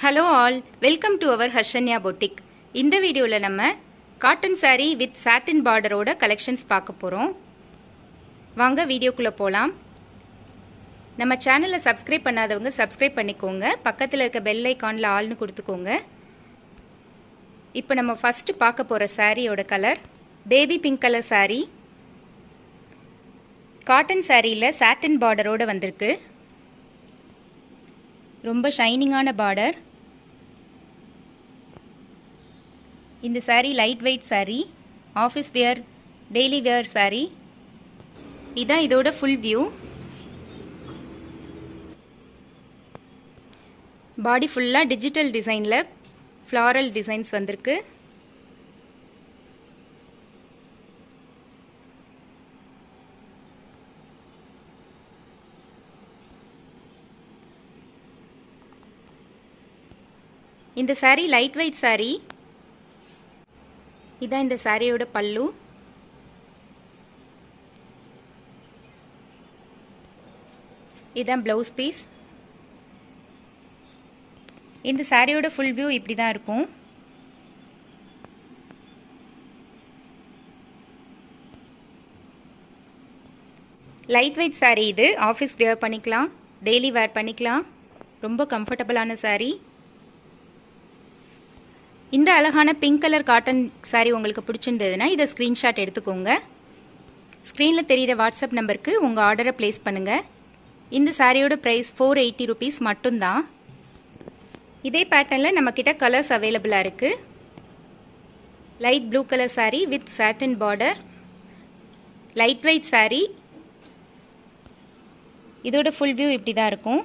hello all welcome to our Harshanya boutique இந்த வீடியோவில் நம்ம காட்டன் saree வித் சாட்டின் பார்டரோட கலெக்ஷன்ஸ் பார்க்க போகிறோம் வாங்க வீடியோக்குள்ளே போகலாம் நம்ம சேனலை சப்ஸ்கிரைப் பண்ணாதவங்க சப்ஸ்கிரைப் பண்ணிக்கோங்க பக்கத்தில் இருக்க பெல் ஐக்கானில் ஆள்னு கொடுத்துக்கோங்க இப்போ நம்ம ஃபஸ்ட்டு பார்க்க போகிற சாரியோட colour baby pink colour saree cotton சாரியில் சாட்டின் பார்டரோட வந்திருக்கு ரொம்ப ஷைனிங்கான பார்டர் இந்த saree light weight saree office wear daily wear saree இதான் இதோட ஃபுல் வியூ பாடி ஃபுல்லாக டிஜிட்டல் டிசைனில் ஃப்ளாரல் டிசைன்ஸ் வந்திருக்கு இந்த saree லைட் வெயிட் saree இதான் இந்த சாரியோட பல்லு இதான் பிளவுஸ் பீஸ் இந்த சாரியோட ஃபுல் வியூ இப்படி தான் இருக்கும் லைட் வெயிட் saree இது ஆஃபீஸ் வேர் பண்ணிக்கலாம் டெய்லி வேர் பண்ணிக்கலாம் ரொம்ப கம்ஃபர்டபுளான saree இந்த அழகான பிங்க் கலர் காட்டன் சாரீ உங்களுக்கு பிடிச்சிருந்ததுன்னா இதை ஸ்க்ரீன்ஷாட் எடுத்துக்கோங்க ஸ்க்ரீனில் தெரிகிற வாட்ஸ்அப் நம்பருக்கு உங்கள் ஆர்டரை ப்ளேஸ் பண்ணுங்கள் இந்த சாரியோட ப்ரைஸ் ஃபோர் எயிட்டி ருபீஸ் மட்டும்தான் இதே பேட்டர்னில் நம்மக்கிட்ட கலர்ஸ் அவைலபிளாக இருக்குது light blue colour sari with satin border light weight sari இதோட ஃபுல் வியூ இப்படி தான் இருக்கும்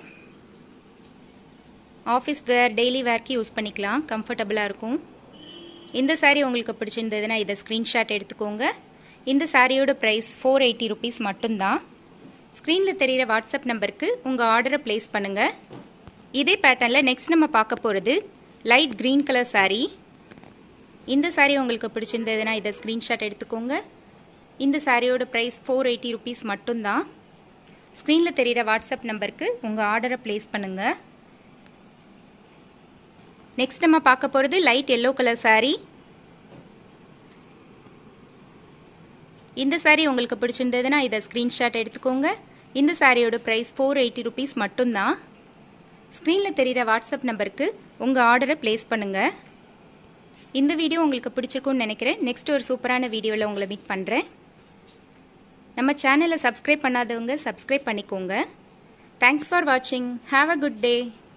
ஆஃபீஸ் வேர் டெய்லி வேர்க்கு யூஸ் பண்ணிக்கலாம் கம்ஃபர்டபுளாக இருக்கும் இந்த சாரீ உங்களுக்கு பிடிச்சிருந்ததுன்னா இதை ஸ்க்ரீன்ஷாட் எடுத்துக்கோங்க இந்த சாரியோட ப்ரைஸ் ஃபோர் எயிட்டி ருபீஸ் மட்டும்தான் ஸ்க்ரீனில் தெரிகிற வாட்ஸ்அப் நம்பருக்கு உங்கள் ஆர்டரை ப்ளேஸ் பண்ணுங்கள் இதே பேட்டர்னில் நெக்ஸ்ட் நம்ம பார்க்க போகிறது லைட் க்ரீன் கலர் சாரீ இந்த சாரீ உங்களுக்கு பிடிச்சிருந்ததுன்னா இதை ஸ்க்ரீன்ஷாட் எடுத்துக்கோங்க இந்த சாரியோட ப்ரைஸ் ஃபோர் எயிட்டி ருபீஸ் மட்டும்தான் ஸ்க்ரீனில் தெரிகிற வாட்ஸ்அப் நம்பருக்கு உங்கள் ஆர்டரை ப்ளேஸ் பண்ணுங்கள் நெக்ஸ்ட் நம்ம பார்க்க போகிறது லைட் எல்லோ கலர் சாரீ இந்த சாரீ உங்களுக்கு பிடிச்சிருந்ததுன்னா இதை ஸ்க்ரீன்ஷாட் எடுத்துக்கோங்க இந்த சாரியோட ப்ரைஸ் ஃபோர் எயிட்டி ருபீஸ் மட்டும்தான் ஸ்க்ரீனில் தெரிகிற வாட்ஸ்அப் நம்பருக்கு உங்கள் ஆர்டரை ப்ளேஸ் பண்ணுங்கள் இந்த வீடியோ உங்களுக்கு பிடிச்சிருக்கும்னு நினைக்கிறேன் நெக்ஸ்ட் ஒரு சூப்பரான வீடியோவில் உங்களை மீட் பண்ணுறேன் நம்ம சேனலை சப்ஸ்கிரைப் பண்ணாதவங்க சப்ஸ்கிரைப் பண்ணிக்கோங்க தேங்க்ஸ் ஃபார் வாட்சிங் ஹாவ் அ குட் டே